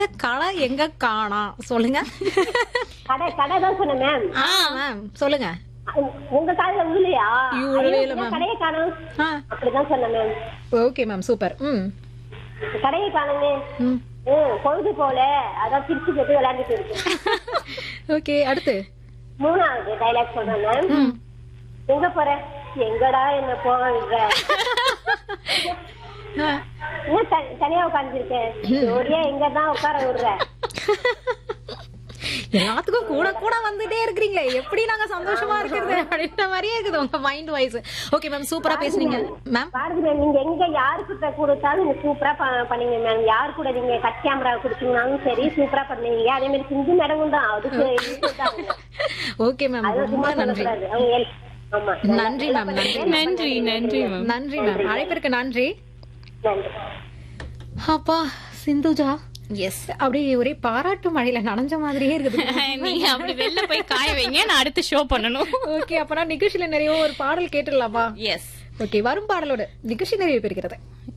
களை எங்க காணா சொல்லுங்க கடை கடை தான் சொன்னேன் மேம் ஆ மேம் சொல்லுங்க உங்க காதுல விழுலையா ஐயோ, விழவே ஐயோ, இல்ல, நான் மேம். கடையை காணும் ஆ அப்படிதான் சொன்னேன் மேம் ஓகே மேம் சூப்பர் ம் கடையை காணுமே ம் ம் பொழுது போல அதான் பிரிச்சு போட்டு விளையாண்டுட்டு இருக்கு ஓகே அடுத்து மூணாவது டைலாக் சொல்றேன் மேம் ம் எங்க போற எங்கடா என்ன போக விடுற ஆ. இன்னும் த- தனியா உட்காந்துருக்கேன் ஒரே எங்க தான் உட்கார விடுற எல்லாத்துக்கும் கூட கூட வந்துட்டே இருக்கிறீங்களே எப்படி நாங்க சந்தோஷமா இருக்கிறது அப்படின்ற மாதிரியே இருக்குது உங்க மைண்ட் வாய்ஸ் ஓகே மேம் சூப்பரா பேசுனீங்க மேம் பாரதி மேம் நீங்க எங்க யாருக்கிட்ட கொடுத்தாலும் நீங்க சூப்பரா ப- பண்ணீங்க மேம் யாரு கூட நீங்க கட் கேமரா கொடுத்தீங்கனாலும் சரி சூப்பரா பண்ணுவீங்க அதே மாதிரி சிந்து மேடமும் தான் அதுக்கு equal தான் அவங்க. ஓகே மேம் அது ரொம்ப சும்மா நன்றி சொல்லக்கூடாது அவங்க எல்- ஆமா நன்றி மேம் நன்றி நன்றி நன்றி மேம் நன்றி மேம் அழைப்பிற்கு நன்றி நன்றி அப்பா சிந்துஜா எஸ் அப்படியே ஒரே பாராட்டு மழையில நனைஞ்ச மாதிரியே இருக்குது நீங்க அப்படி வெளில போய் காய வைங்க நான் அடுத்து ஷோ பண்ணணும் ஓகே அப்பனா நிகழ்ச்சியில நிறைய ஒரு பாடல் கேட்டுடலாமா எஸ் ஓகே வரும் பாடலோட நிகழ்ச்சி நிறைவு பெறுகிறது